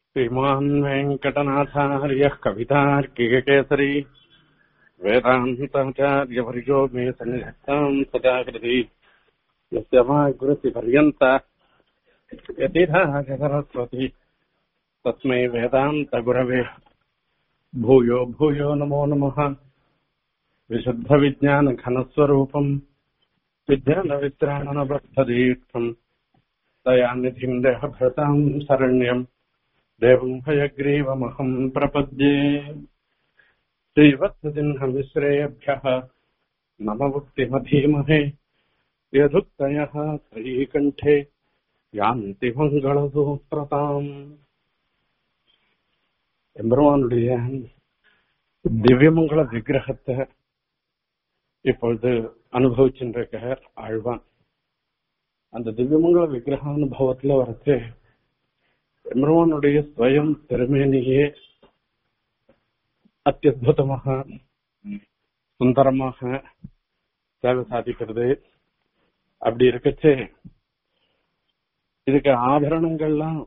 श्रीमान् वेङ्कटनाथार्यः कवितार्किककेसरी वेदान्ताचार्यवर्यो मे सन्निधत्ताम् सदाकृति यस्य वाग्वृत्तिपर्यन्ता यतिराज सरस्वती तस्मै वेदान्तगुरवे भूयो भूयो नमो नमः विशुद्धविज्ञानघनस्वरूपम् विज्ञानवित्राणनबद्धदीक्षम् दयानिधिम् देहभृताम् शरण्यम् देवम् हयग्रीवमहम् प्रपद्ये श्रीवत्ससिंहमिश्रेभ्यः मम मुक्तिमधीमहे यदुक्तयः त्रयीकण्ठे யாந்தி மங்களசூத்திரதாம் எம்பெருமானுடைய திவ்யமங்கள விக்கிரகத்தை இப்பொழுது அனுபவிச்சுருக்கார் ஆழ்வான் அந்த திவ்யமங்கள விக்கிரக அனுபவத்துல வரச்சு எம்பெருமானுடைய ஸ்வயம் திருமேனியே அத்தியுதமாக சுந்தரமாக சேவை சாதிக்கிறது அப்படி இருக்கச்சே இதுக்கு ஆபரணங்கள்லாம்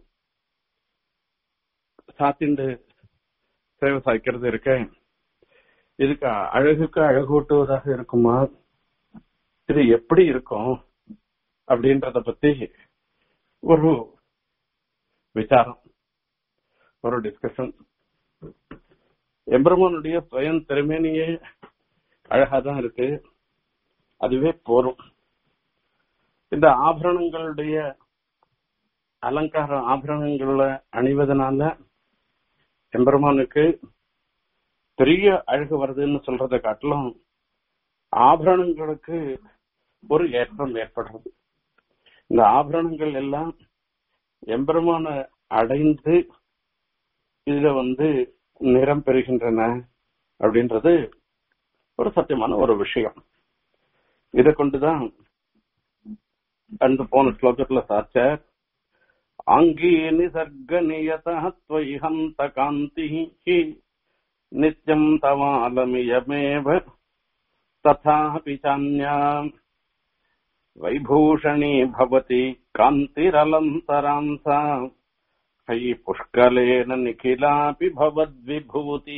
சாத்திண்டு சேவை சாய்க்கிறது இருக்க இதுக்கு அழகுக்கு அழகூட்டுவதாக இருக்குமா இது எப்படி இருக்கும் அப்படின்றத பத்தி ஒரு விசாரம் ஒரு டிஸ்கஷன் எம்பெருமானுடைய சுயம் திறமையிலேயே அழகாதான் இருக்கு அதுவே போரும் இந்த ஆபரணங்களுடைய அலங்கார ஆபரணங்களை அணிவதனால எம்பெருமானுக்கு பெரிய அழகு வருதுன்னு சொல்றதை காட்டிலும் ஆபரணங்களுக்கு ஒரு ஏற்றம் ஏற்படுறது இந்த ஆபரணங்கள் எல்லாம் எம்பெருமான அடைந்து இதுல வந்து நிறம் பெறுகின்றன அப்படின்றது ஒரு சத்தியமான ஒரு விஷயம் இதை கொண்டுதான் அந்த போன ஸ்லோகத்துல சாச்சார் ஆங்கி நிசர்க நியதத்வயி ஹந்த காந்தி நித்யம் தவாலமியமேவ ததாபி சான்யாம் வைபூஷணி பவதி காந்திரலந்தராம் சா ஹை புஷ்கலேன நிகிலாபி பவத் விபூதி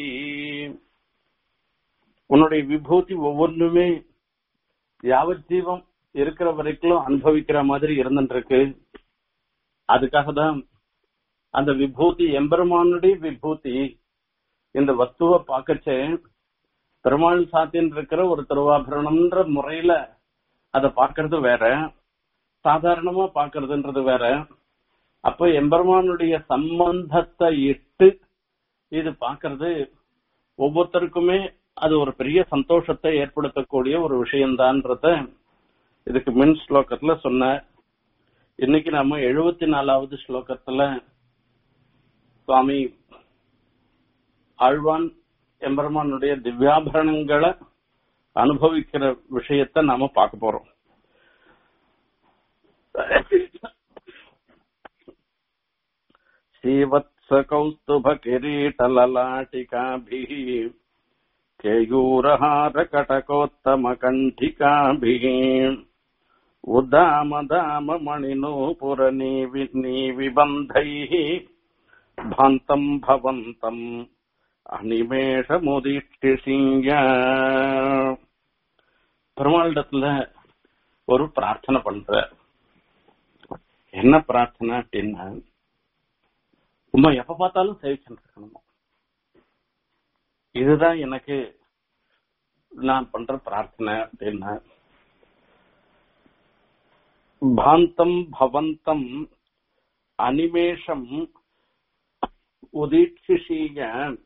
உன்னுடைய விபூதி ஒவ்வொன்றுமே யாவத் ஜீவம் இருக்கிற வரைக்கும் அனுபவிக்கிற மாதிரி இருந்துருக்கு அதுக்காக தான் அந்த விபூதி எம்பெருமானுடைய விபூதி இந்த வஸ்துவை பார்க்கச்சே பெருமாள் சாத்தின் இருக்கிற ஒரு திருவாபரணம்ன்ற முறையில அதை பார்க்கறது வேற சாதாரணமா பார்க்கறதுன்றது வேற அப்ப எம்பெருமானுடைய சம்பந்தத்தை இட்டு இது பார்க்கறது ஒவ்வொருத்தருக்குமே அது ஒரு பெரிய சந்தோஷத்தை ஏற்படுத்தக்கூடிய ஒரு விஷயம்தான்றத இதுக்கு மின் ஸ்லோகத்துல சொன்ன இன்னைக்கு நாம எழுபத்தி நாலாவது ஸ்லோகத்துல சுவாமி ஆழ்வான் எம்பெருமானுடைய திவ்யாபரணங்களை அனுபவிக்கிற விஷயத்த நாம பார்க்க போறோம் ஸ்ரீவத்ச கௌஸ்துப கிரீட்டலலாட்டிகாபிः केयूरहार कटकोत्तम कण्ठिकाभिः उदामदाम मणिनूपुर नीविबन्धैः भान्तम् भवन्तम् அனிமேஷமுதிஷ்டிசிங்க பெருமாளிடத்துல ஒரு பிரார்த்தனை பண்ற என்ன பிரார்த்தனை அப்படின்னா உமா எப்ப பார்த்தாலும் சேவிச்சுட்டு இருக்கணுமா இதுதான் எனக்கு நான் பண்ற பிரார்த்தனை அப்படின்னா பாந்தம் பவந்தம் அனிமேஷம் உதீட்சிஷீய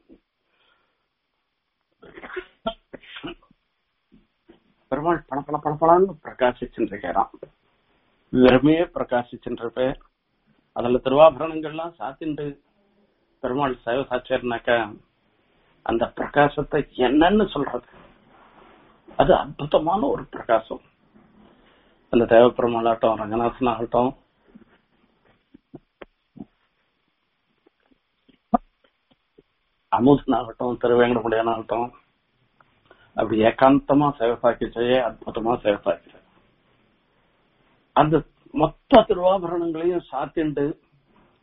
பெருமாள் பல பல பல பலன்னு பிரகாசிச்சுருக்கிறான் வெறுமையே பிரகாசிச்சுருப்ப அதுல திருவாபரணங்கள்லாம் சாத்திண்டு பெருமாள் சேவை சாச்சாருனாக்கா அந்த பிரகாசத்தை என்னன்னு சொல்றது அது அற்புதமான ஒரு பிரகாசம் அந்த தேவப்பெருமாளாகட்டும் ரங்கநாதன் ஆகட்டும் அமுதன் ஆகட்டும் திருவேங்கடமுடியான் ஆகட்டும் அப்படி ஏகாந்தமா சேவை சாக்கிச்சே அற்புதமா சேவை சாக்கிச்ச அந்த மொத்த திருவாபரணங்களையும் சாத்திண்டு அந்த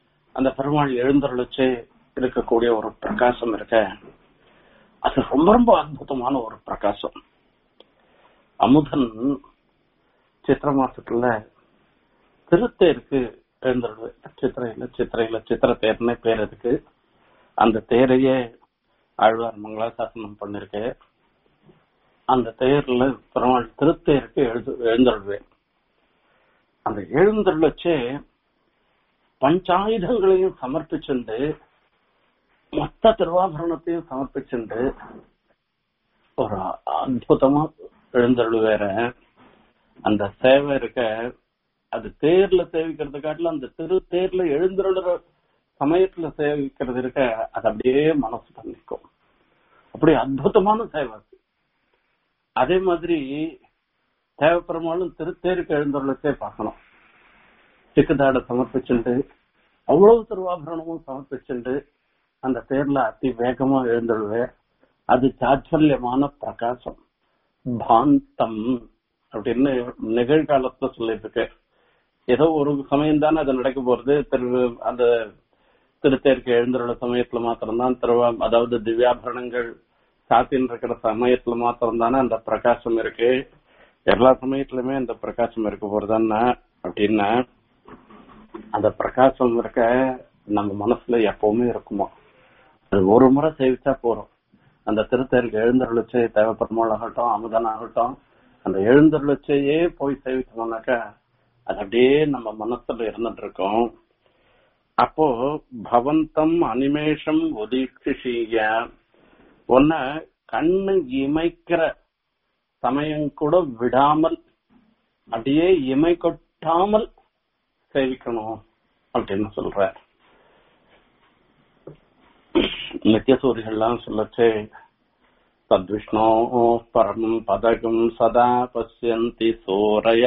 அந்த பெருமாள் எழுந்தருளிச்சு இருக்கக்கூடிய ஒரு பிரகாசம் இருக்க அது ரொம்ப ரொம்ப அற்புதமான ஒரு பிரகாசம் அமுதன் சித்திர மாசத்துல திருத்தேருக்கு எழுந்தருள் சித்திரையில சித்திரையில சித்திர தேர்னே பேர் இருக்கு அந்த தேரையே ஆழ்வார் மங்களாசாசனம் பண்ணிருக்கு அந்த தேர்ல பெருமாள் திருத்தேருக்கு எழுது எழுந்தருள்வேன் அந்த எழுந்தருளச்சே பஞ்சாயுதங்களையும் சமர்ப்பிச்சுண்டு மொத்த திருவாபரணத்தையும் சமர்ப்பிச்சுண்டு ஒரு அற்புதமா எழுந்தருள் வேற அந்த சேவை இருக்க அது தேர்ல சேவிக்கிறது காட்டிலும் அந்த திரு தேர்ல எழுந்தருளுற சமயத்துல சேவிக்கிறது இருக்க அது அப்படியே மனசு பண்ணிக்கும் அப்படி அற்புதமான சேவை அது அதே மாதிரி தேவைப்பெருமாளும் திருத்தேருக்கு எழுந்தருளத்தே பார்க்கணும் சிக்குதாட சமர்ப்பிச்சுண்டு அவ்வளவு திருவாபரணமும் சமர்ப்பிச்சுண்டு அந்த தேர்ல அதி வேகமா எழுந்துடுவேன் அது சாச்சல்யமான பிரகாசம் பாந்தம் அப்படின்னு நிகழ்காலத்துல சொல்லிட்டு இருக்கு ஏதோ ஒரு சமயம் தானே அது நடக்க போறது திரு அந்த திருத்தேருக்கு எழுந்துள்ள சமயத்துல மாத்திரம்தான் திருவா அதாவது திவ்யாபரணங்கள் சாத்தின்னு இருக்கிற சமயத்துல மாத்திரம் தானே அந்த பிரகாசம் இருக்கு எல்லா சமயத்திலுமே அந்த பிரகாசம் இருக்க போறதான்னா அப்படின்னா அந்த பிரகாசம் இருக்க நம்ம மனசுல எப்பவுமே இருக்குமா அது ஒரு முறை சேவிச்சா போறோம் அந்த திருத்தேருக்கு எழுந்தருளிச்சை தேவைப்படுமோள் ஆகட்டும் அமுதன் ஆகட்டும் அந்த எழுந்தருளிச்சையே போய் சேவிச்சோம்னாக்கா அது அப்படியே நம்ம மனசுல இருந்துட்டு இருக்கோம் அப்போ பவந்தம் அனிமேஷம் உதீட்சிஷீய ஒன்ன கண்ணு இமைக்கிற சமயம் கூட விடாமல் அப்படியே இமை கொட்டாமல் சேவிக்கணும் அப்படின்னு சொல்ற நித்திய சூரிகள்லாம் சொல்லச்சு தத்விஷ்ணோ பரமம் பதகம் சதா பசியந்தி சூரைய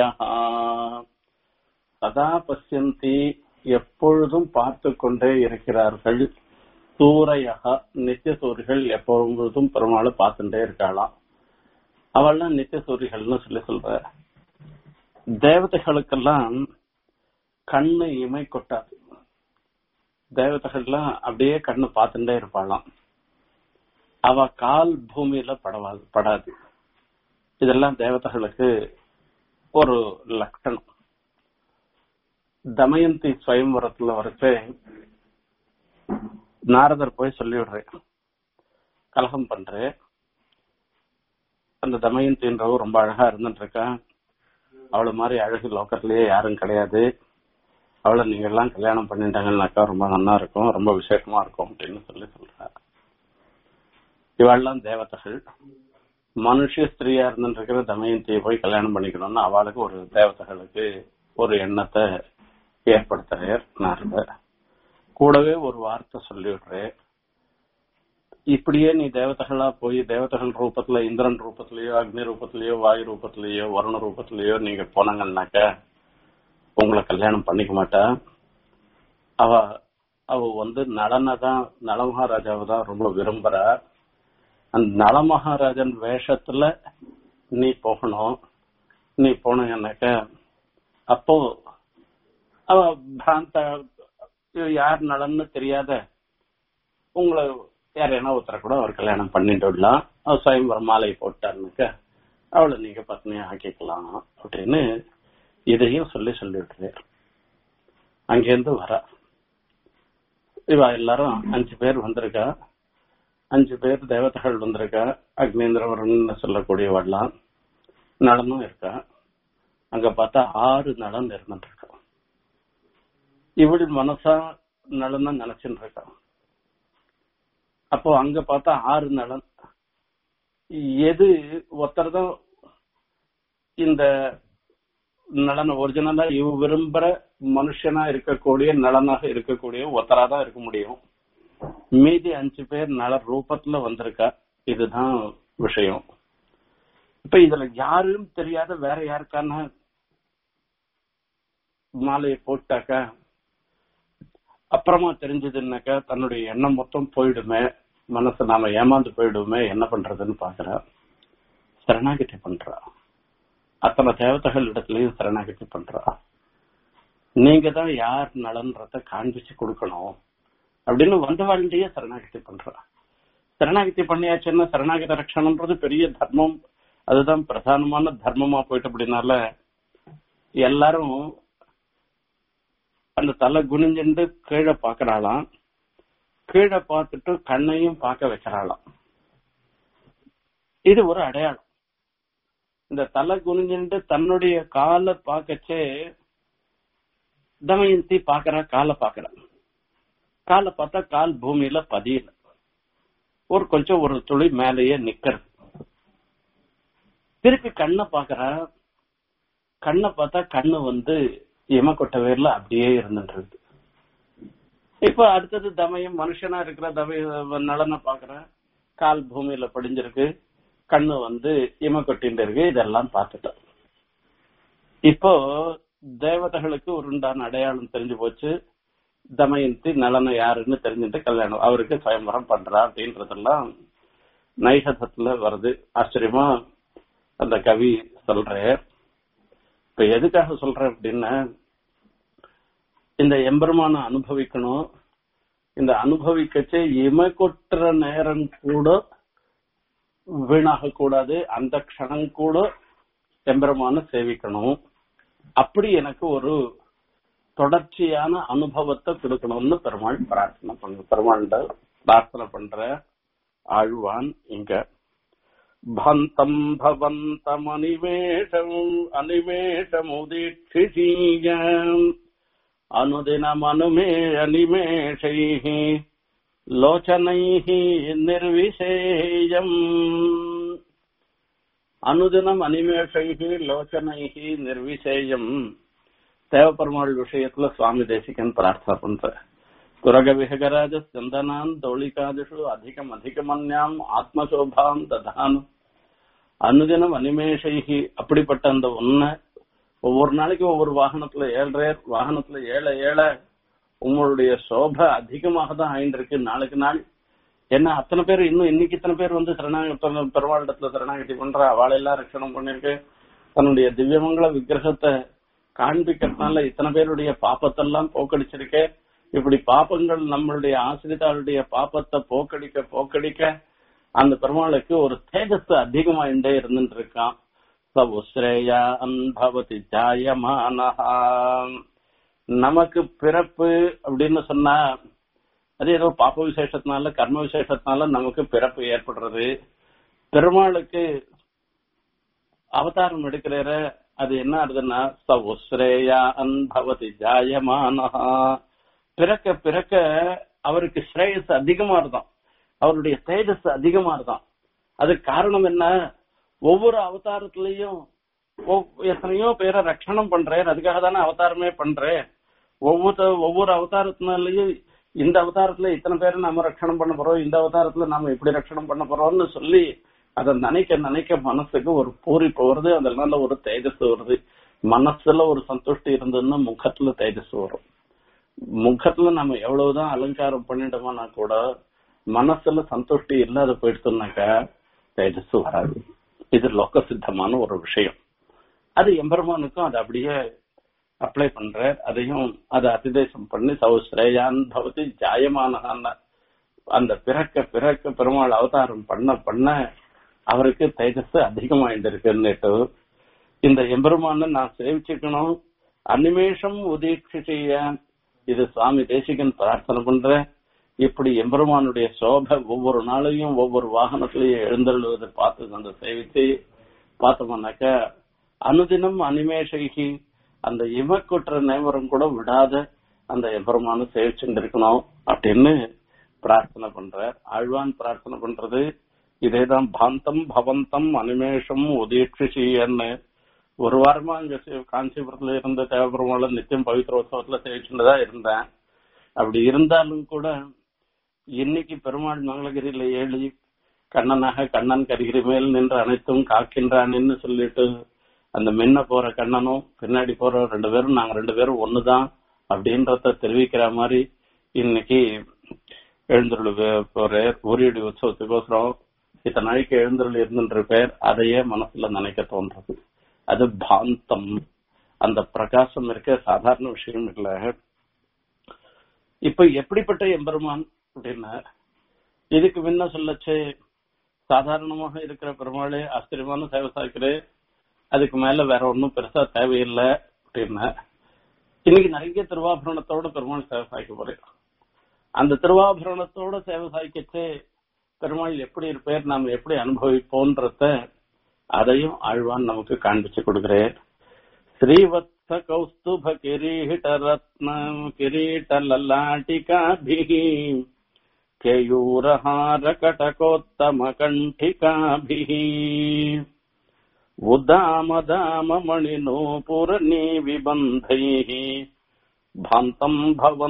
சதா பசியந்தி எப்பொழுதும் பார்த்து கொண்டே இருக்கிறார்கள் சூரையகா நித்திய சூரிகள் எப்பொழுதும் பெருமாள் பார்த்துட்டே இருக்காளாம் அவள்லாம் நித்திய சூரிகள்னு சொல்லி சொல்ற தேவதைகளுக்கெல்லாம் கண்ணு இமை கொட்டாது தேவதைகள்லாம் அப்படியே கண்ணு பார்த்துட்டே இருப்பாளாம் அவ கால் பூமியில படவாது படாது இதெல்லாம் தேவதைகளுக்கு ஒரு லட்சணம் தமயந்தி சுயம்பரத்துல வரச்சு நாரதர் போய் சொல்லி விடுறேன் கலகம் பண்றேன் அந்த தமயந்தின்றவ ரொம்ப அழகா இருந்துட்டு இருக்கா அவளை மாதிரி அழகு லோக்கத்திலேயே யாரும் கிடையாது அவளை நீங்க எல்லாம் கல்யாணம் பண்ணிட்டாங்கன்னாக்கா ரொம்ப நல்லா இருக்கும் ரொம்ப விசேஷமா இருக்கும் அப்படின்னு சொல்லி சொல்றாரு இவாள்லாம் தேவதைகள் மனுஷ ஸ்திரீயா இருந்துட்டு இருக்கிற தமயந்தியை போய் கல்யாணம் பண்ணிக்கணும்னு அவளுக்கு ஒரு தேவதைகளுக்கு ஒரு எண்ணத்தை ஏற்படுத்துறார் நாரதர் கூடவே ஒரு வார்த்தை சொல்லி விடுறேன் இப்படியே நீ தேவதைகளா போய் தேவதைகள் ரூபத்துல இந்திரன் ரூபத்திலயோ அக்னி ரூபத்திலயோ வாயு ரூபத்திலயோ வருண ரூபத்திலயோ நீங்க போனாங்கன்னாக்க உங்களை கல்யாணம் பண்ணிக்க மாட்டா அவ அவ வந்து நலனை தான் நலமகாராஜாவை தான் ரொம்ப விரும்புறா அந்த நலமகாராஜன் வேஷத்துல நீ போகணும் நீ போனீங்கன்னாக்க அப்போ அவ பிராந்த யார் நலன்னு தெரியாத உங்களை யாரையான ஒருத்தரை கூட அவர் கல்யாணம் பண்ணிட்டு விடலாம் அவர் சுயம்பரம் மாலை போட்டாருனாக்க அவளை நீங்க பத்னியா ஆக்கிக்கலாம் அப்படின்னு இதையும் சொல்லி சொல்லி விட்டுறாரு அங்கேருந்து வர இவ எல்லாரும் அஞ்சு பேர் வந்திருக்கா அஞ்சு பேர் தேவதைகள் வந்திருக்கா அக்னேந்திரவரன் சொல்லக்கூடியவெல்லாம் நலனும் இருக்கா அங்க பார்த்தா ஆறு நலன் இருந்துட்டு இருக்கா இப்படி மனசா நலன் நினைச்சுட்டு இருக்கா அப்போ அங்க பார்த்தா ஆறு நலன் எது ஒருத்தர் தான் இந்த நலன் ஒரிஜினலா இவ விரும்புற மனுஷனா இருக்கக்கூடிய நலனாக இருக்கக்கூடிய ஒருத்தரா தான் இருக்க முடியும் மீதி அஞ்சு பேர் நல ரூபத்துல வந்திருக்கா இதுதான் விஷயம் இப்ப இதுல யாரும் தெரியாத வேற யாருக்கான மாலையை போட்டாக்கா அப்புறமா தெரிஞ்சதுன்னாக்கா தன்னுடைய எண்ணம் மொத்தம் போயிடுமே மனசு நாம ஏமாந்து போயிடுமே என்ன பண்றதுன்னு பாக்குறா சரணாகிட்டி பண்றா அத்தனை தேவதைகள் இடத்துலயும் சரணாகிட்டி பண்றா நீங்க தான் யார் நலன்றத காண்பிச்சு கொடுக்கணும் அப்படின்னு வந்தவாழ்கிட்டயே சரணாகதி பண்றா சரணாகதி பண்ணியாச்சுன்னா சரணாகதி ரட்சணம்ன்றது பெரிய தர்மம் அதுதான் பிரதானமான தர்மமா போயிட்டு அப்படின்னால எல்லாரும் அந்த தலை குனிஞ்சுண்டு கீழே பாக்குறாளாம் கீழே பார்த்துட்டு கண்ணையும் பார்க்க வைக்கிறாளாம் இது ஒரு அடையாளம் இந்த தலை குனிஞ்சுட்டு தன்னுடைய காலை பார்க்கச்சே தமயந்தி பாக்குறா காலை பாக்குறா காலை பார்த்தா கால் பூமியில பதியல ஒரு கொஞ்சம் ஒரு துளி மேலேயே நிக்கிறது திருப்பி கண்ணை பாக்குறா கண்ணை பார்த்தா கண்ணு வந்து எமக்கொட்ட வேர்ல அப்படியே இருந்துட்டு இப்ப அடுத்தது தமயம் மனுஷனா இருக்கிற தமய நலனை பாக்குற கால் பூமியில படிஞ்சிருக்கு கண்ணு வந்து இமக்கொட்டின்னு இருக்கு இதெல்லாம் பார்த்துட்டோம் இப்போ தேவதைகளுக்கு ஒரு உண்டான அடையாளம் தெரிஞ்சு போச்சு தமயந்தி நலனை யாருன்னு தெரிஞ்சுட்டு கல்யாணம் அவருக்கு சுயம்பரம் பண்றா அப்படின்றதெல்லாம் நைஷதத்துல வருது ஆச்சரியமா அந்த கவி சொல்ற இப்ப எதுக்காக சொல்றேன் அப்படின்னா இந்த எம்பெருமான அனுபவிக்கணும் இந்த அனுபவிக்கச்சே இமை கொட்டுற நேரம் கூட வீணாக கூடாது அந்த க்ஷணம் கூட எம்பெருமான சேவிக்கணும் அப்படி எனக்கு ஒரு தொடர்ச்சியான அனுபவத்தை கொடுக்கணும்னு பெருமாள் பிரார்த்தனை பண்ண பெருமாள்கிட்ட பிரார்த்தனை பண்ற ஆழ்வான் இங்க பந்தம் பவந்தம் அனிவேஷம் அனிவேஷமுதீட்சிஷீய அனுதினம் அனுமே அனிமேஷைः லோச்சனைः நிர்விசேயம் அனுதினம் அனிமேஷைः லோச்சனைः நிர்விசேயம் தேவப்பெருமாள் விஷயத்துல சுவாமி தேசிகன் பிரார்த்தனை பண்ற குரக விஹகராஜ சந்தனான் தோழிகாதிஷு அதிகம் அதிகமன்யாம் ஆத்மசோபாம் ததானு அனுதினம் அனிமேஷைகி அப்படிப்பட்ட அந்த உன்னை ஒவ்வொரு நாளைக்கும் ஒவ்வொரு வாகனத்துல ஏழ்றையர் வாகனத்துல ஏழை ஏழை உங்களுடைய சோபை அதிகமாக தான் ஆயிட்டு இருக்கு நாளுக்கு நாள் ஏன்னா அத்தனை பேர் இன்னும் இன்னைக்கு இத்தனை பேர் வந்து சரணாகி பெருமாளிடத்துல சரணாகதி பண்ற அவளெல்லாம் ரட்சணம் பண்ணிருக்கு தன்னுடைய திவ்யமங்கல விக்கிரகத்தை காண்பிக்கிறதுனால இத்தனை பேருடைய பாப்பத்தெல்லாம் போக்கடிச்சிருக்கே இப்படி பாப்பங்கள் நம்மளுடைய ஆசிரிதாளுடைய பாப்பத்தை போக்கடிக்க போக்கடிக்க அந்த பெருமாளுக்கு ஒரு தேஜஸ் அதிகமாயிட்டே இருந்துட்டு இருக்கான் சவுஸ்ரேயா அன்பவதி ஜாயமானஹா நமக்கு பிறப்பு அப்படின்னு சொன்னா அது ஏதோ பாப்ப விசேஷத்தினால கர்ம விசேஷத்தினால நமக்கு பிறப்பு ஏற்படுறது பெருமாளுக்கு அவதாரம் எடுக்கிற அது என்ன ஆகுதுன்னா சவுஸ்ரேயா அன்பவதி ஜாயமானஹா பிறக்க பிறக்க அவருக்கு ஸ்ரேயஸ் அதிகமா இருந்தான் அவருடைய தேஜஸ் அதிகமா இருந்தான் அதுக்கு காரணம் என்ன ஒவ்வொரு அவதாரத்திலையும் எத்தனையோ பேரை ரட்சணம் பண்றேன் அதுக்காக தானே அவதாரமே பண்றேன் ஒவ்வொரு ஒவ்வொரு அவதாரத்தினாலையும் இந்த அவதாரத்துல இத்தனை பேரை நாம ரட்சணம் பண்ண போறோம் இந்த அவதாரத்துல நாம இப்படி ரட்சணம் பண்ண போறோம்னு சொல்லி அதை நினைக்க நினைக்க மனசுக்கு ஒரு பூரிப்பு வருது அதனால ஒரு தேஜஸ் வருது மனசுல ஒரு சந்துஷ்டி இருந்ததுன்னா முகத்துல தேஜஸ் வரும் முகத்துல நம்ம எவ்வளவுதான் அலங்காரம் பண்ணிட்டோம்னா கூட மனசுல சந்துஷ்டி இல்லாத போயிடுச்சோம்னாக்கா தேஜஸ் வராது இது லோக சித்தமான ஒரு விஷயம் அது எம்பெருமானுக்கும் அது அப்படியே அப்ளை பண்ற அதையும் அதை அதிதேசம் பண்ணி சௌஸ்ரேயான் பவதி ஜாயமான அந்த பிறக்க பிறக்க பெருமாள் அவதாரம் பண்ண பண்ண அவருக்கு தேஜஸ் அதிகமாயிட்டு இருக்குன்னுட்டு இந்த எம்பெருமான நான் சேவிச்சுக்கணும் அனிமேஷம் உதீட்சிய இது சுவாமி தேசிகன் பிரார்த்தனை பண்ற இப்படி எம்பெருமானுடைய சோபை ஒவ்வொரு நாளையும் ஒவ்வொரு வாகனத்திலையும் எழுந்தருள்வதை பார்த்து அந்த சேவிச்சு பார்த்தோம்னாக்க அனுதினம் அனிமேஷகி அந்த இமக்குற்ற நேமரம் கூட விடாத அந்த எம்பெருமான சேவிச்சுட்டு இருக்கணும் அப்படின்னு பிரார்த்தனை பண்ற ஆழ்வான் பிரார்த்தனை பண்றது இதேதான் பாந்தம் பவந்தம் அனிமேஷம் உதீட்சின்னு ஒரு வாரமா அங்க காஞ்சிபுரத்துல இருந்த தேவபெருமாள் நித்தியம் பவித்திர உற்சவத்துல சேவிச்சுட்டுதான் இருந்தேன் அப்படி இருந்தாலும் கூட இன்னைக்கு பெருமாள் மங்களகிரியில ஏழி கண்ணனாக கண்ணன் கரிகிரி மேல் நின்று அனைத்தும் காக்கின்றான்னு சொல்லிட்டு அந்த முன்ன போற கண்ணனும் பின்னாடி போற ரெண்டு பேரும் நாங்க ரெண்டு பேரும் ஒண்ணுதான் அப்படின்றத தெரிவிக்கிற மாதிரி இன்னைக்கு எழுந்துருள் போற ஊரியடி உற்சவத்துக்கோசரம் இத்தனை நாளைக்கு எழுந்துருள் இருந்துன்ற பேர் அதையே மனசுல நினைக்க தோன்றது அது பாந்தம் அந்த பிரகாசம் இருக்க சாதாரண விஷயம் இல்ல இப்ப எப்படிப்பட்ட எம்பெருமான் அப்படின்னா இதுக்கு முன்ன சொல்லச்சு சாதாரணமாக இருக்கிற பெருமாளே ஆச்சரியமான சேவை சாய்க்கிறேன் அதுக்கு மேல வேற ஒன்றும் பெருசா தேவையில்லை அப்படின்னா இன்னைக்கு நிறைய திருவாபரணத்தோட பெருமாள் சேவை சாய்க்க போறேன் அந்த திருவாபரணத்தோட சேவை சாய்க்கச்சு பெருமாள் எப்படி இருப்பேர் நாம் எப்படி அனுபவிப்போன்றத அதையும் ஆழ்வான் நமக்கு காண்பிச்சு கொடுக்கிறேன் ஸ்ரீவத்ஸ கௌஸ்துப கிரீட ரத்ன கிரீட லல்லாட்டிகாபிஹி केयूरहार कटकोत्तम कण्ठिकाभिः उदाम दाम मणिनूपुरनीविबन्धैः भान्तम्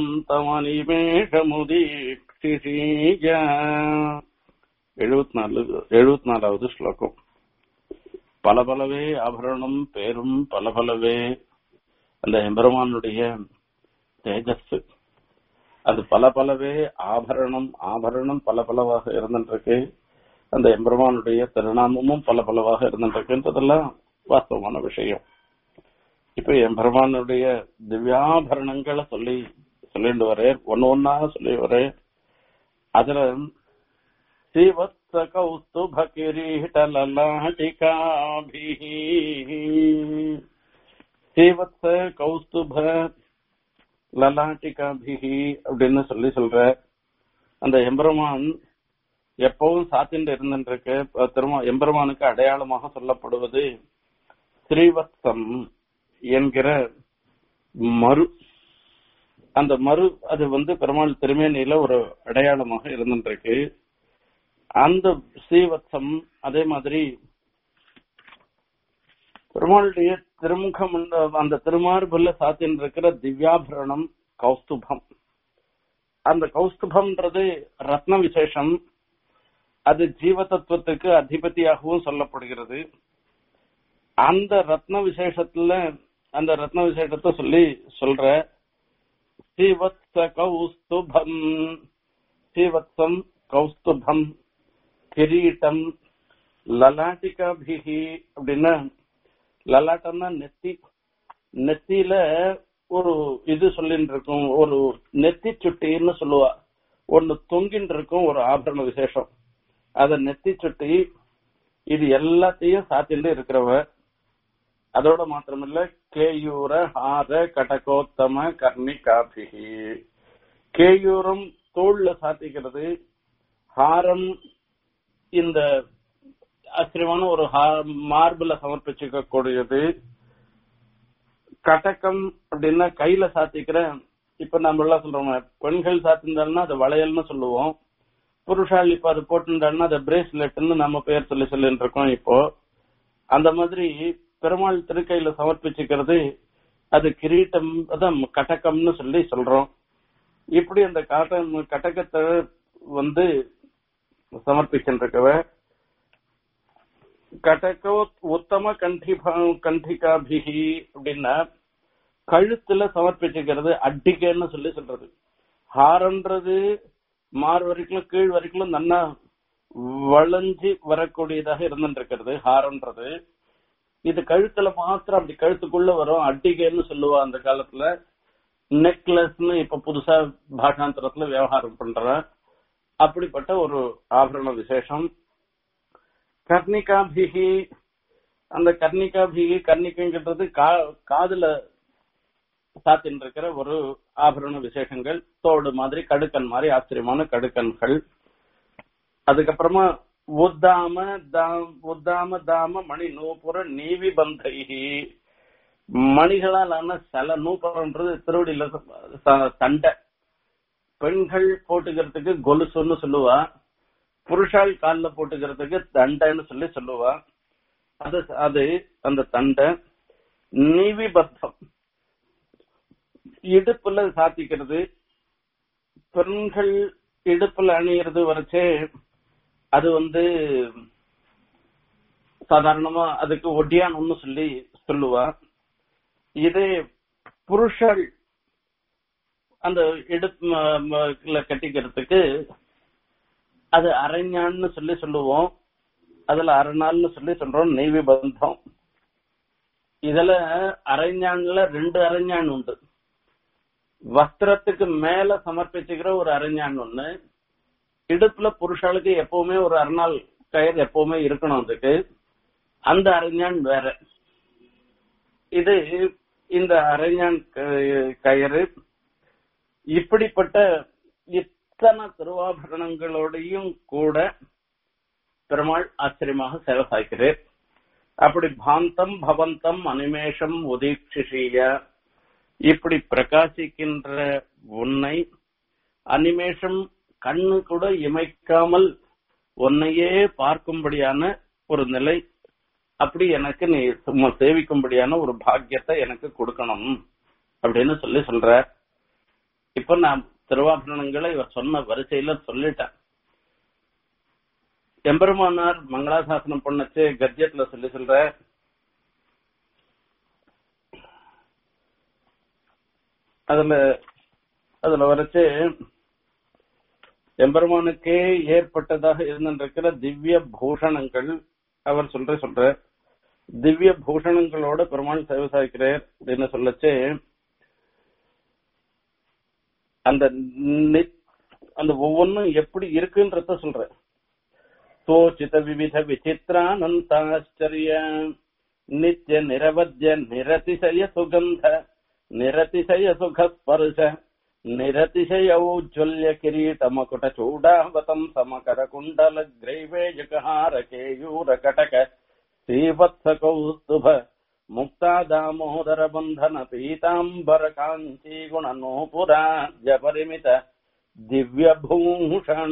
भवन्तमनिमेषमुदीक्षिषीय எழுபத்தி எழுபத்தி ஸ்லோகம் பல பலவே ஆபரணம் பேரும் பல பலவே அந்த எம்பெருமானுடைய தேஜஸ் அது பல பலவே ஆபரணம் ஆபரணம் பல பலவாக இருந்துருக்கு அந்த எம்பெருமானுடைய திருநாமமும் பல பலவாக இருந்துருக்குன்றதெல்லாம் வாஸ்தவமான விஷயம் இப்ப எம்பெருமானுடைய திவ்யாபரணங்களை சொல்லி சொல்லிட்டு வரேன் ஒன்னு ஒன்னா சொல்லி வரேன் அதுல ஸ்ரீவத்ஸ கௌஸ்துப கிரீட லலாட்டிகாபிஹி ஸ்ரீவத்ஸ கௌஸ்துப லலாட்டிகாபிஹி அப்படின்னு சொல்லி சொல்ற அந்த எம்பெருமான் எப்பவும் சாத்திண்டு இருந்துருக்கு திரும்ப எம்பெருமானுக்கு அடையாளமாக சொல்லப்படுவது ஸ்ரீவத்சம் என்கிற மறு அந்த மறு அது வந்து பெருமாள் திருமேனியில ஒரு அடையாளமாக இருந்துருக்கு அந்த ஸ்ரீவத்சம் அதே மாதிரி பெருமாளுடைய திருமுகம் அந்த திருமார்புல சாத்தின் இருக்கிற திவ்யாபரணம் கௌஸ்துபம் அந்த கௌஸ்துபம்ன்றது ரத்ன விசேஷம் அது ஜீவ தத்துவத்துக்கு அதிபதியாகவும் சொல்லப்படுகிறது அந்த ரத்ன விசேஷத்துல அந்த ரத்ன விசேஷத்தை சொல்லி சொல்ற ஸ்ரீவத்ஸ கௌஸ்துபம் ஸ்ரீவத்சம் கௌஸ்துபம் கிரீட்டம் லலாட்டிகாபிகி அப்படின்னா லலாட்டம்னா நெத்தி நெத்தியில ஒரு இது சொல்லின்னு இருக்கும் ஒரு நெத்தி சுட்டின்னு சொல்லுவா ஒன்னு தொங்கின்னு இருக்கும் ஒரு ஆபரண விசேஷம் அத நெத்தி சுட்டி இது எல்லாத்தையும் சாத்திட்டு இருக்கிறவ அதோட மாத்திரமில்ல கேயூர ஹார கடகோத்தம கர்ணிகாபிகி கேயூரம் தோல்ல சாத்திக்கிறது ஹாரம் இந்த ஆச்சரியமான ஒரு மார்பிள சமர்ப்பிச்சுக்க கூடியது கடக்கம் அப்படின்னா கையில சாத்திக்கிற இப்ப நம்ம எல்லாம் சொல்றோம் பெண்கள் சாத்திருந்தாலும் அது வளையல்னு சொல்லுவோம் புருஷால் இப்ப அது போட்டிருந்தாலும் அது பிரேஸ்லெட்னு நம்ம பேர் சொல்லி சொல்லிட்டு இருக்கோம் இப்போ அந்த மாதிரி பெருமாள் திருக்கையில சமர்ப்பிச்சுக்கிறது அது கிரீட்டம் அதான் கடக்கம்னு சொல்லி சொல்றோம் இப்படி அந்த காட்டம் கடக்கத்தை வந்து சமர்ப்பிச்சுருக்கவ கடக உத்தம கண்டி கண்டிகாபிகி அப்படின்னா கழுத்துல சமர்ப்பிச்சுக்கிறது அட்டிக்கைன்னு சொல்லி சொல்றது ஹாரன்றது மார் வரைக்கும் கீழ் வரைக்கும் நல்லா வளைஞ்சு வரக்கூடியதாக இருந்துருக்கிறது ஹாரன்றது இது கழுத்துல மாத்திரம் அப்படி கழுத்துக்குள்ள வரும் அட்டிகைன்னு சொல்லுவா அந்த காலத்துல நெக்லஸ்னு இப்ப புதுசா பாஷாந்தரத்துல விவகாரம் பண்ற அப்படிப்பட்ட ஒரு ஆபரண விசேஷம் கர்ணிகாபிகி அந்த கர்ணிகாபிகி கர்ணிகைங்கிறது காதுல சாத்தின் இருக்கிற ஒரு ஆபரண விசேஷங்கள் தோடு மாதிரி கடுக்கன் மாதிரி ஆச்சரியமான கடுக்கன்கள் அதுக்கப்புறமா உத்தாம தாம் உத்தாம தாம மணி நூப்புற நீவி பந்தைகி மணிகளால் ஆன சில நூப்புறன்றது திருவடியில சண்டை பெண்கள் போட்டுக்கிறதுக்கு கொலுசுன்னு சொல்லுவா புருஷால் காலில் போட்டுக்கிறதுக்கு தண்டைன்னு சொல்லி சொல்லுவா அது அது அந்த தண்டை நீவி பத்தம் இடுப்புல சாத்திக்கிறது பெண்கள் இடுப்புல அணியிறது வரைச்சே அது வந்து சாதாரணமா அதுக்கு ஒட்டியானம்னு சொல்லி சொல்லுவா இதே புருஷல் அந்த இடுப்புல கட்டிக்கிறதுக்கு அது அரைஞான்னு சொல்லி சொல்லுவோம் அதுல அரைநாள்னு சொல்லி சொல்றோம் நெய்வி பந்தம் இதுல அரைஞான்ல ரெண்டு அரைஞான் உண்டு வஸ்திரத்துக்கு மேல சமர்ப்பிச்சுக்கிற ஒரு அரைஞான் ஒண்ணு இடுப்புல புருஷாளுக்கு எப்பவுமே ஒரு அரைநாள் கயிறு எப்பவுமே இருக்கணும் அதுக்கு அந்த அரைஞான் வேற இது இந்த அரைஞான் க- கயிறு இப்படிப்பட்ட இத்தனை திருவாபரணங்களோடையும் கூட பெருமாள் ஆச்சரியமாக சேவை சாய்க்கிறேன் அப்படி பாந்தம் பவந்தம் அனிமேஷம் உதீட்சிஷீய இப்படி பிரகாசிக்கின்ற உன்னை அனிமேஷம் கண்ணு கூட இமைக்காமல் உன்னையே பார்க்கும்படியான ஒரு நிலை அப்படி எனக்கு நீ சும்மா சேவிக்கும்படியான ஒரு பாக்கியத்தை எனக்கு கொடுக்கணும் அப்படின்னு சொல்லி சொல்ற இப்ப நான் திருவாபரணங்களை இவர் சொன்ன வரிசையில சொல்லிட்டேன் எம்பெருமானார் மங்களாசாசனம் பண்ணச்சு கத்தியத்துல சொல்லி சொல்ற அதுல அதுல வரைச்சு எம்பெருமானுக்கே ஏற்பட்டதாக இருந்திருக்கிற திவ்ய பூஷணங்கள் அவர் சொல்ற சொல்ற திவ்ய பூஷணங்களோட பெருமாள் சேவை சாய்க்கிறார் அப்படின்னு சொல்லச்சு அந்த நி- அந்த ஒவ்வொன்றும் எப்படி இருக்குன்றத சொல்ற சோச்சித விவித விசித்ரானந்தாச்சரிய நித்ய நிரவத்ய நிரதிசய சுகந்த நிரதிசய சுகஸ்பர்ஷ நிரதிசய ஔஜ்வல்ய கிரீட மகுட சூடாவதம் சமகர குண்டல கிரைவேஜகஹார கேயூர கடக ஸ்ரீவத்ச கௌஸ்துப முக்தா தாமோதர பந்தன பீதாம்பர காஞ்சி குண நூபுராஜ பரிமித திவ்ய பூஷண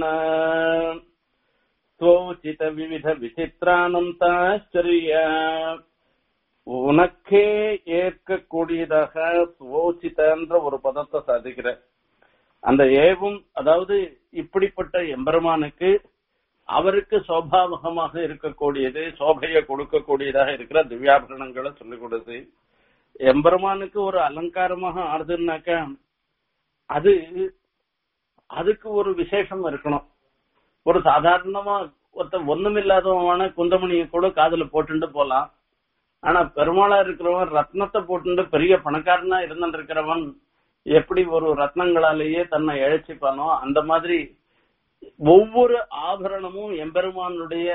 ஸ்வோச்சித விவித விசித்ரானந்தாச்சரிய உனக்கே ஏற்கக்கூடியதாக சுவோச்சிதன்ற ஒரு பதத்தை சாதிக்கிற அந்த ஏவும் அதாவது இப்படிப்பட்ட எம்பெருமானுக்கு அவருக்கு சோபாவகமாக இருக்கக்கூடியது சோபையை கொடுக்கக்கூடியதாக இருக்கிற திவ்யாபரணங்களை சொல்லிக் கொடுத்து எம்பெருமானுக்கு ஒரு அலங்காரமாக ஆடுதுன்னாக்கா அது அதுக்கு ஒரு விசேஷம் இருக்கணும் ஒரு சாதாரணமா ஒருத்தன் ஒண்ணுமில்லாதவன குந்தமணியை கூட காதுல போட்டுட்டு போலாம் ஆனா பெருமாளா இருக்கிறவன் ரத்னத்தை போட்டுட்டு பெரிய பணக்காரனா இருந்துட்டு இருக்கிறவன் எப்படி ஒரு ரத்னங்களாலேயே தன்னை இழைச்சிப்பானோ அந்த மாதிரி ஒவ்வொரு ஆபரணமும் எம்பெருமானுடைய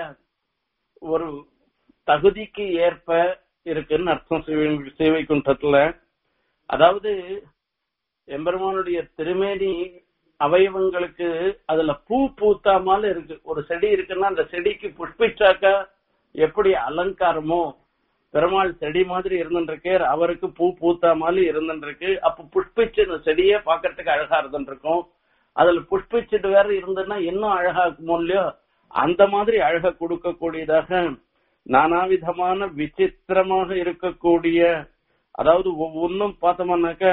ஒரு தகுதிக்கு ஏற்ப இருக்குன்னு அர்த்தம் சிவ- சிவைக்குண்டத்துல அதாவது எம்பெருமானுடைய திருமேனி அவயவங்களுக்கு அதுல பூ பூத்தாமால இருக்கு ஒரு செடி இருக்குன்னா அந்த செடிக்கு புஷ்பிச்சாக்கா எப்படி அலங்காரமோ பெருமாள் செடி மாதிரி இருந்துருக்கு அவருக்கு பூ பூத்தா மாதிரி இருந்துருக்கு அப்ப புஷ்பிச்சு அந்த செடியே பாக்குறதுக்கு அழகா இருந்துருக்கும் அதுல புஷ்பிச்சுட்டு வேற இருந்ததுன்னா இன்னும் அழகா இருக்குமோ இல்லையோ அந்த மாதிரி அழகா கொடுக்கக்கூடியதாக நானாவிதமான விசித்திரமாக இருக்கக்கூடிய அதாவது ஒவ்வொன்றும் பார்த்தோம்னாக்கா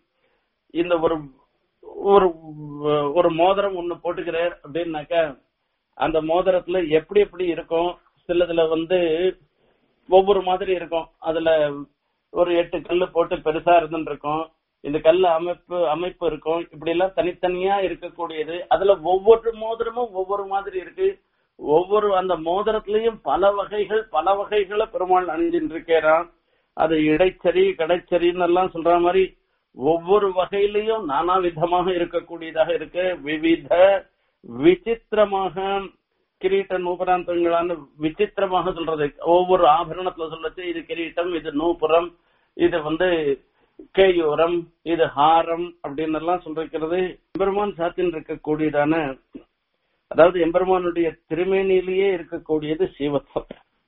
இந்த ஒரு ஒரு ஒரு மோதிரம் ஒண்ணு போட்டுக்கிறார் அப்படின்னாக்கா அந்த மோதிரத்துல எப்படி எப்படி இருக்கும் சிலதுல வந்து ஒவ்வொரு மாதிரி இருக்கும் அதுல ஒரு எட்டு கல்லு போட்டு பெருசா இருந்துட்டு இருக்கும் இந்த கல்லு அமைப்பு அமைப்பு இருக்கும் இப்படி எல்லாம் தனித்தனியா இருக்கக்கூடியது அதுல ஒவ்வொரு மோதிரமும் ஒவ்வொரு மாதிரி இருக்கு ஒவ்வொரு அந்த மோதிரத்திலையும் பல வகைகள் பல வகைகளை பெருமாள் அணிஞ்சிட்டு இருக்கிறான் அது இடைச்சரி கடைச்சரின்னு எல்லாம் சொல்ற மாதிரி ஒவ்வொரு வகையிலையும் நானா விதமாக இருக்கக்கூடியதாக இருக்கு விவித விசித்திரமாக கிரீட்ட நூபராந்தங்களான விசித்திரமாக சொல்றது ஒவ்வொரு ஆபரணத்துல சொல்லச்சு இது கிரீட்டம் இது நூபுரம் இது வந்து கேயூரம் இது ஹாரம் அப்படின்னு எல்லாம் சொல்லிருக்கிறது எம்பெருமான் சாத்தின் இருக்கக்கூடியதான அதாவது எம்பெருமானுடைய திருமேனியிலேயே இருக்கக்கூடியது சீவத்சம்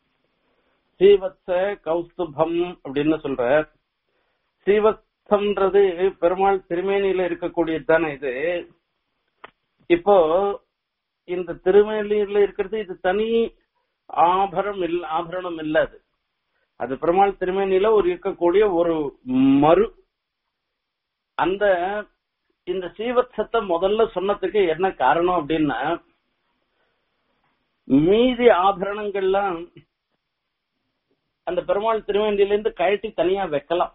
சீவத்ச கௌஸ்துபம் அப்படின்னு சொல்ற சீவத்சம்ன்றது பெருமாள் திருமேனியில இருக்கக்கூடியது தானே இது இப்போ இந்த திருமேனியில இருக்கிறது இது தனி ஆபரம் இல்ல ஆபரணம் இல்ல அது அது பெருமாள் திருமேனியில ஒரு இருக்கக்கூடிய ஒரு மறு அந்த இந்த சீவத்சத்தை முதல்ல சொன்னதுக்கு என்ன காரணம் அப்படின்னா மீதி ஆபரணங்கள்லாம் அந்த பெருமாள் திருவேண்டியிலிருந்து கழட்டி தனியா வைக்கலாம்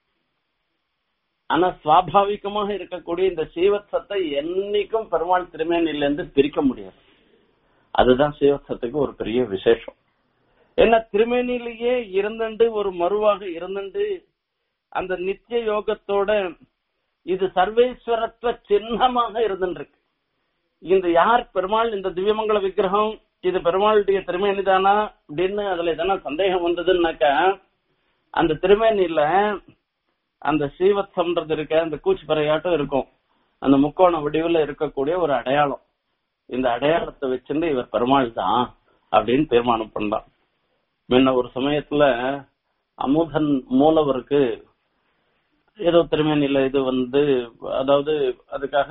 ஆனா சுவாபாவிகமாக இருக்கக்கூடிய இந்த சீவத்சத்தை என்னைக்கும் பெருமாள் திருமேனிலிருந்து பிரிக்க முடியாது அதுதான் சீவத்சத்துக்கு ஒரு பெரிய விசேஷம் என்ன திருமேனிலேயே இருந்துண்டு ஒரு மறுவாக இருந்துண்டு அந்த நித்திய யோகத்தோட இது சர்வேஸ்வரத்துவ சின்னமாக இருந்துருக்கு இந்த யார் பெருமாள் இந்த திவ்யமங்கல விக்கிரகம் இது பெருமாளுடைய திருமேனி தானா அப்படின்னு அதுல எதனா சந்தேகம் வந்ததுன்னாக்கா அந்த திருமேனில அந்த ஸ்ரீவத்சம்ன்றது இருக்க அந்த கூச்சி பறையாட்டம் இருக்கும் அந்த முக்கோண வடிவில் இருக்கக்கூடிய ஒரு அடையாளம் இந்த அடையாளத்தை வச்சிருந்து இவர் பெருமாள் தான் அப்படின்னு தீர்மானம் பண்ணலாம் முன்ன ஒரு சமயத்துல அமுதன் மூலவருக்கு ஏதோ திருமேனில இது வந்து அதாவது அதுக்காக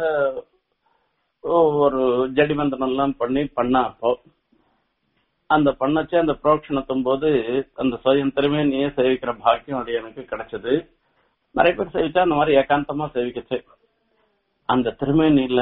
ஒரு ஜடிமந்திரம் எல்லாம் பண்ணி பண்ணா அப்போ அந்த பண்ணச்சு அந்த புரோக்ஷணத்தும் போது அந்த சுயம் திருமேனியே சேவிக்கிற பாக்கியம் அது எனக்கு கிடைச்சது நிறைய பேர் சேவிச்சா அந்த மாதிரி ஏகாந்தமா சேவிக்கச்சு அந்த திருமேனில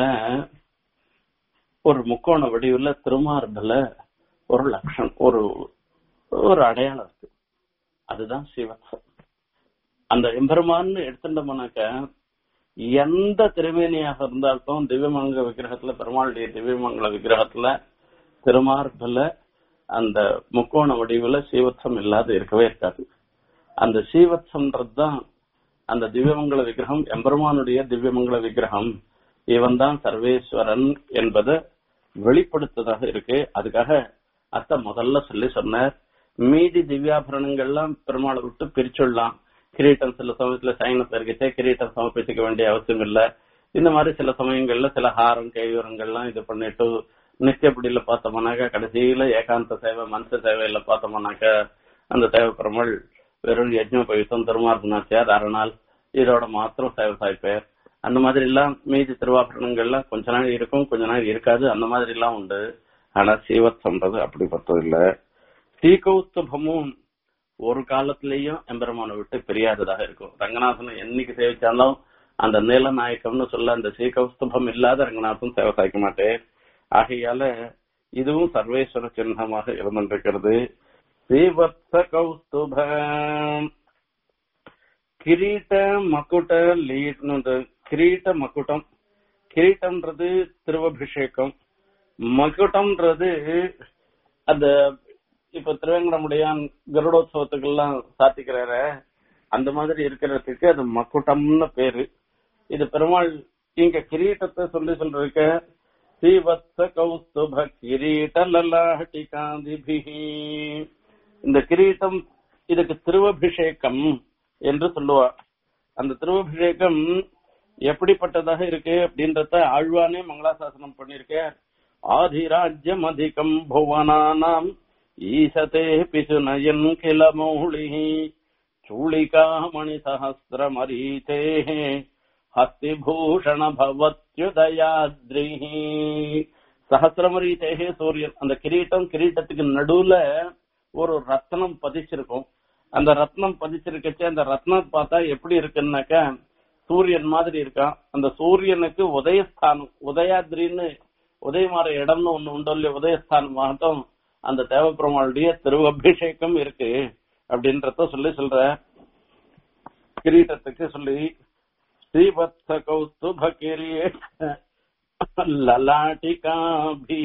ஒரு முக்கோண வடிவுல திருமார்புல ஒரு லட்சம் ஒரு ஒரு அடையாளம் இருக்கு அதுதான் சிவத்சம் அந்த எம்பெருமான்னு எடுத்துட்டோம்னாக்க எந்த திருமேனியாக இருந்தாலும் திவ்யமங்கல விக்கிரகத்துல பெருமாளுடைய திவ்யமங்கல விக்கிரகத்துல திருமார்புல அந்த முக்கோண வடிவுல சீவத்சம் இல்லாத இருக்கவே இருக்காது அந்த சீவத்சம்ன்றது தான் அந்த திவ்யமங்கல விக்கிரகம் எம்பெருமானுடைய திவ்யமங்கல விக்கிரகம் இவன் தான் சர்வேஸ்வரன் என்பதை வெளிப்படுத்ததாக இருக்கு அதுக்காக அத்தை முதல்ல சொல்லி சொன்னார் மீதி திவ்யாபரணங்கள்லாம் பெருமாளை விட்டு பிரிச்சுடலாம் கிரீட்டம் சில சமயத்துல சைனத்தை இருக்கச்சே கிரீட்டம் சமர்ப்பிச்சுக்க வேண்டிய அவசியம் இல்ல இந்த மாதிரி சில சமயங்கள்ல சில ஹாரம் கையுரங்கள்லாம் இது பண்ணிட்டு நித்தியப்படியில பார்த்தோம்னாக்கா கடைசியில ஏகாந்த சேவை மனுஷ சேவையில பார்த்தோம்னாக்கா அந்த தேவை பெருமாள் வெறும் யஜ்னோபயுத்தம் திருமார்பனாச்சியார் அரணால் இதோட மாத்திரம் சேவை சாய்ப்பேர் அந்த மாதிரி எல்லாம் மீதி திருவாபரணங்கள்லாம் கொஞ்ச நாள் இருக்கும் கொஞ்ச நாள் இருக்காது அந்த மாதிரி எல்லாம் உண்டு ஆனா சீவத்சம்ன்றது அப்படிப்பட்டது இல்ல ஸ்ரீகௌஸ்தபமும் ஒரு காலத்திலேயும் எம்பெருமானை விட்டு பிரியாததாக இருக்கும் ரங்கநாதன் என்னைக்கு சேவிச்சாலும் அந்த நீலநாயக்கம்னு சொல்ல அந்த ஸ்ரீகௌஸ்தபம் இல்லாத ரங்கநாதன் சேவை சாய்க்க மாட்டேன் ஆகையால இதுவும் சர்வேஸ்வர சின்னமாக இருந்திருக்கிறது ஸ்ரீவத்ச கௌஸ்துப கிரீட்ட மக்குட்ட லீட் கிரீட்ட மக்குட்டம் கிரீட்டம்ன்றது திருவபிஷேகம் மகுட்டம்ன்றது அந்த இப்ப திருவேங்கடமுடையான் கருடோத்சவத்துக்கெல்லாம் சாத்திக்கிறார அந்த மாதிரி இருக்கிறதுக்கு அது மக்குட்டம்னு பேரு இது பெருமாள் இங்க கிரீட்டத்தை சொல்லி சொல்றதுக்க ஸ்ரீவத்ச கௌஸ்துப கிரீட்ட லலாட்டிகாதிபிஹி இந்த கிரீட்டம் இதுக்கு திருவபிஷேகம் என்று சொல்லுவா அந்த திருவபிஷேகம் எப்படிப்பட்டதாக இருக்கு அப்படின்றத ஆழ்வானே மங்களாசாசனம் பண்ணிருக்க ஆதிராஜ்யம் அதிகம் புவனானாம் ஈசதே பிசுநயன் கில மௌளி சூளிகாமணி சஹசிரமரீதே ஹஸ்திபூஷண பவத்யுதயாத்ரி சஹசிரமரீதேகே சூரியன் அந்த கிரீட்டம் கிரீட்டத்துக்கு நடுவுல ஒரு ரத்னம் பதிச்சிருக்கும் அந்த ரத்னம் பதிச்சிருக்கச்சு அந்த ரத்னம் பார்த்தா எப்படி இருக்குன்னாக்கா சூரியன் மாதிரி இருக்கான் அந்த சூரியனுக்கு உதயஸ்தானம் உதயாத்ரின்னு உதயமாற இடம்னு ஒண்ணு உண்டு இல்லையா உதயஸ்தானம் மாட்டம் அந்த தேவப்பெருமாளுடைய திருவபிஷேகம் இருக்கு அப்படின்றத சொல்லி சொல்ற கிரீட்டத்துக்கு சொல்லி ஸ்ரீவத்ச கௌஸ்துப கிரீட லலாட்டிகாபி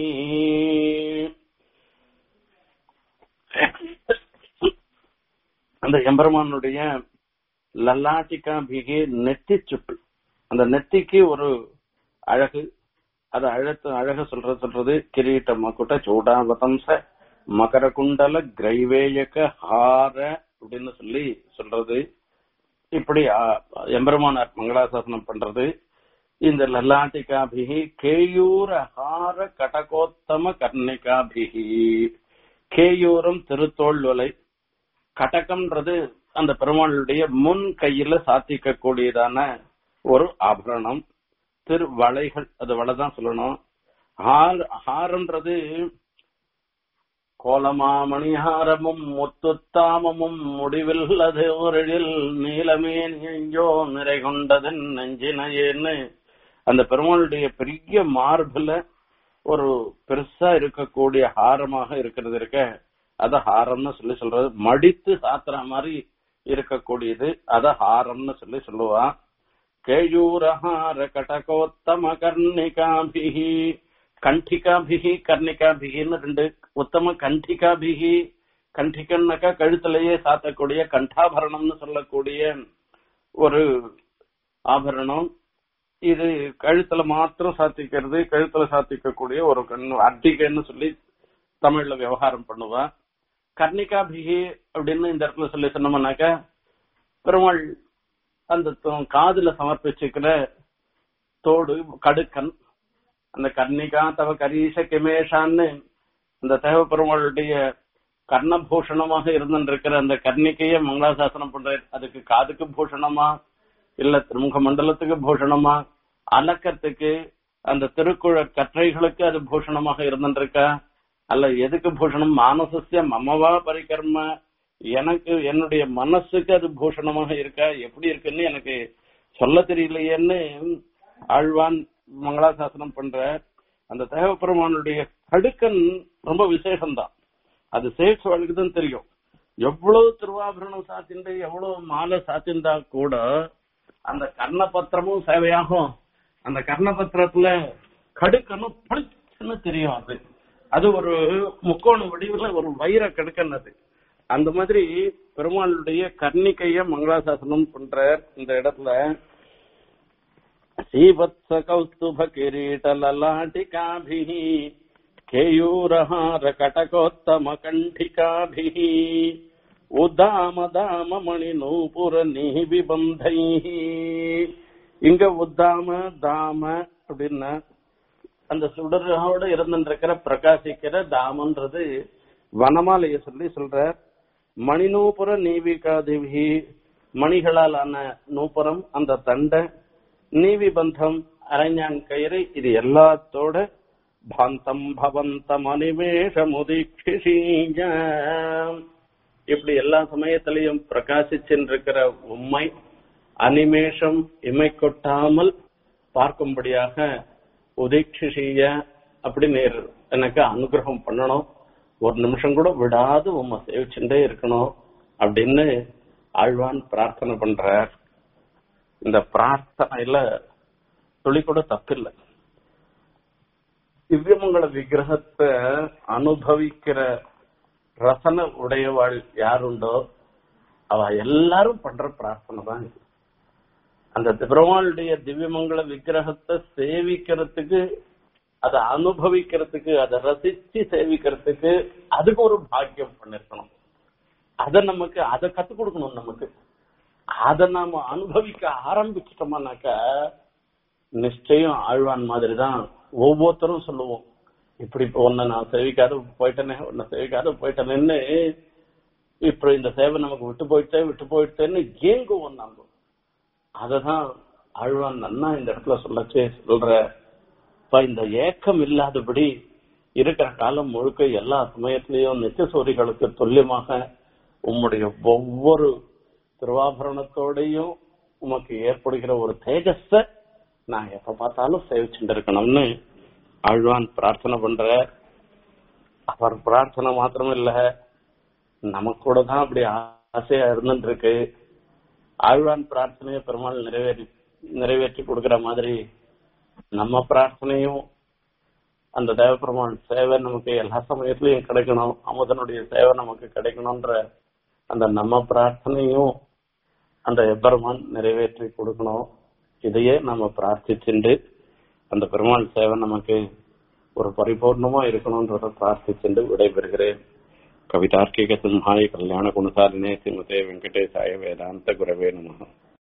அந்த எம்பெருமானுடைய லல்லாட்டிகா பிகே நெத்தி சுட்டு அந்த நெத்திக்கு ஒரு அழகு அது அழத்து அழக சொல்றது சொல்றது கிரீட்ட மக்குட்ட சூடாவதம்ச மகர குண்டல கிரைவேயக ஹார அப்படின்னு சொல்லி சொல்றது இப்படி எம்பெருமானார் மங்களாசாசனம் பண்றது இந்த லல்லாட்டிகாபிகி கேயூர ஹார கடகோத்தம கர்ணிகாபிகி கேயூரம் திருத்தோள் வலை கடகம்ன்றது அந்த பெருமாளுடைய முன் கையில சாத்திக்க கூடியதான ஒரு ஆபரணம் திரு வளைகள் அது வளை தான் சொல்லணும் ஹார் ஹாரன்றது கோலமாமணிஹாரமும் முத்துத்தாமமும் முடிவில் அது ஒரிழில் நீலமே நெஞ்சோ நிறை கொண்டதன் நெஞ்சினையேன்னு அந்த பெருமாளுடைய பெரிய மார்புல ஒரு பெருசா இருக்கக்கூடிய ஹாரமாக இருக்கிறது இருக்க அத ஹாரம்னு சொல்லி சொல்றது மடித்து சாத்துற மாதிரி இருக்கக்கூடியது அத ஹாரம்னு சொல்லி சொல்லுவான் கேயூரஹார கடகோத்தம கர்ணிகாபிகி கண்டிகாபிகி கர்ணிகாபிகின்னு ரெண்டு உத்தம கண்டிகாபிகி கண்டிக்கன்னாக்கா கழுத்திலேயே சாத்தக்கூடிய கண்டாபரணம்னு சொல்லக்கூடிய ஒரு ஆபரணம் இது கழுத்துல மாத்திரம் சாத்திக்கிறது கழுத்துல சாத்திக்கக்கூடிய ஒரு கண்ணு அட்டிகைன்னு சொல்லி தமிழ்ல விவகாரம் பண்ணுவா கர்ணிகாபிகி அப்படின்னு இந்த இடத்துல சொல்லி சொன்னோம்னாக்கா பெருமாள் அந்த தோ- காதுல சமர்ப்பிச்சுக்கிற தோடு கடுக்கன் அந்த கர்ணிகா தவ கரீஷ கிமேஷான்னு அந்த தேவ பெருமாளுடைய கர்ணபூஷணமாக இருந்திருக்கிற அந்த கர்ணிக்கைய மங்களாசாசனம் பண்ற அதுக்கு காதுக்கு பூஷணமா இல்ல திருமுக மண்டலத்துக்கு பூஷணமா அலக்கத்துக்கு அந்த திருக்குழ கற்றைகளுக்கு அது பூஷணமாக இருந்திருக்கா அல்ல எதுக்கு பூஷணம் மானசஸ்ய மமவா பரிகர்ம எனக்கு என்னுடைய மனசுக்கு அது பூஷணமாக இருக்கா எப்படி இருக்குன்னு எனக்கு சொல்ல தெரியலையேன்னு ஆழ்வான் மங்களாசாசனம் பண்ற அந்த தேவப்பெருமானுடைய கடுக்கன் ரொம்ப விசேஷம்தான் அது சேஷவாளுக்கு தான் தெரியும் எவ்வளவு திருவாபரணம் சாத்திண்டு எவ்வளவு மாலை சாத்திண்டா கூட அந்த கர்ணபத்திரமும் சேவையாகும் அந்த கர்ணபத்திரத்துல கடுக்கனும் பளிச்சுன்னு தெரியும் அது அது ஒரு முக்கோண வடிவுல ஒரு வைர கடுக்கன் அது அந்த மாதிரி பெருமாளுடைய கர்ணிக்கைய மங்களாசாசனம் பண்ற இந்த இடத்துல श्रीवत्स कौस्तुभ किरीट ललाटिकाभिः केयूरहार कटकोत्तम कण्ठिकाभिः उदाम दाम मणिनूपुर निविबन्धैः இங்க உத்தாம தாம அப்படின்னா அந்த சுடரோட இருந்துருக்கிற பிரகாசிக்கிற தாமன்றது வனமாலைய சொல்லி சொல்ற மணிநூபுர நீவிகாதிவி மணிகளால் ஆன நூபுரம் அந்த தண்டை நீவி பந்தம் அரஞ்சான் கயிறு இது எல்லாத்தோட பாந்தம் பவந்தம் அனிமேஷமுதீட்சிஷீய இப்படி எல்லா சமயத்திலையும் பிரகாசிச்சிருக்கிற உண்மை அனிமேஷம் இமை கொட்டாமல் பார்க்கும்படியாக உதீட்சிஷீய அப்படி நேர் எனக்கு அனுகிரகம் பண்ணணும் ஒரு நிமிஷம் கூட விடாது உம்மை சேவிச்சுட்டே இருக்கணும் அப்படின்னு ஆழ்வான் பிரார்த்தனை பண்றார் இந்த பிரார்த்தனையில துளி கூட தப்பில்லை திவ்யமங்கல விக்கிரகத்தை அனுபவிக்கிற ரசனை உடையவாள் யாருண்டோ அவ எல்லாரும் பண்ற பிரார்த்தனை தான் இது அந்த பெருமாளுடைய திவ்யமங்கல விக்கிரகத்தை சேவிக்கிறதுக்கு அதை அனுபவிக்கிறதுக்கு அதை ரசிச்சு சேவிக்கிறதுக்கு அதுக்கு ஒரு பாக்கியம் பண்ணிருக்கணும் அதை நமக்கு அதை கத்துக் கொடுக்கணும் நமக்கு அதை நாம அனுபவிக்க ஆரம்பிச்சிட்டோம்னாக்கா நிச்சயம் ஆழ்வான் மாதிரி தான் ஒவ்வொருத்தரும் சொல்லுவோம் இப்படி ஒன்ன நான் சேவிக்காத போயிட்டேனே உன்னை சேவிக்காத போயிட்டேனேன்னு இப்ப இந்த சேவை நமக்கு விட்டு போயிட்டே விட்டு போயிட்டேன்னு ஏங்குவோம் நாம அததான் ஆழ்வான் நன்னா இந்த இடத்துல சொல்லச்சே சொல்ற இப்ப இந்த ஏக்கம் இல்லாதபடி இருக்கிற காலம் முழுக்க எல்லா சமயத்திலையும் நித்தியசூரிகளுக்கு துல்லியமாக உம்முடைய ஒவ்வொரு திருவாபரணத்தோடையும் உமக்கு ஏற்படுகிற ஒரு தேஜஸ நான் எப்ப பார்த்தாலும் சேவிச்சுட்டு இருக்கணும்னு ஆழ்வான் பிரார்த்தனை பண்ற அவர் பிரார்த்தனை மாத்திரம் இல்ல நமக்கு கூட தான் அப்படி ஆசையா இருந்துட்டு இருக்கு ஆழ்வான் பிரார்த்தனையை பெருமாள் நிறைவேறி நிறைவேற்றி கொடுக்கிற மாதிரி நம்ம பிரார்த்தனையும் அந்த தேவபெருமான் சேவை நமக்கு எல்லா சமயத்திலையும் கிடைக்கணும் அமுதனுடைய சேவை நமக்கு கிடைக்கணும்ன்ற அந்த நம்ம பிரார்த்தனையும் அந்த எம்பெருமான் நிறைவேற்றி கொடுக்கணும் இதையே நம்ம பிரார்த்திச்சுண்டு அந்த பெருமாள் சேவை நமக்கு ஒரு பரிபூர்ணமா இருக்கணும்ன்றத பிரார்த்திச்சுண்டு விடைபெறுகிறேன் கவிதார்க்கிக சிம்ஹாய கல்யாண குணசாலினே ஸ்ரீமதே வெங்கடேசாய வேதாந்த குரவே நமः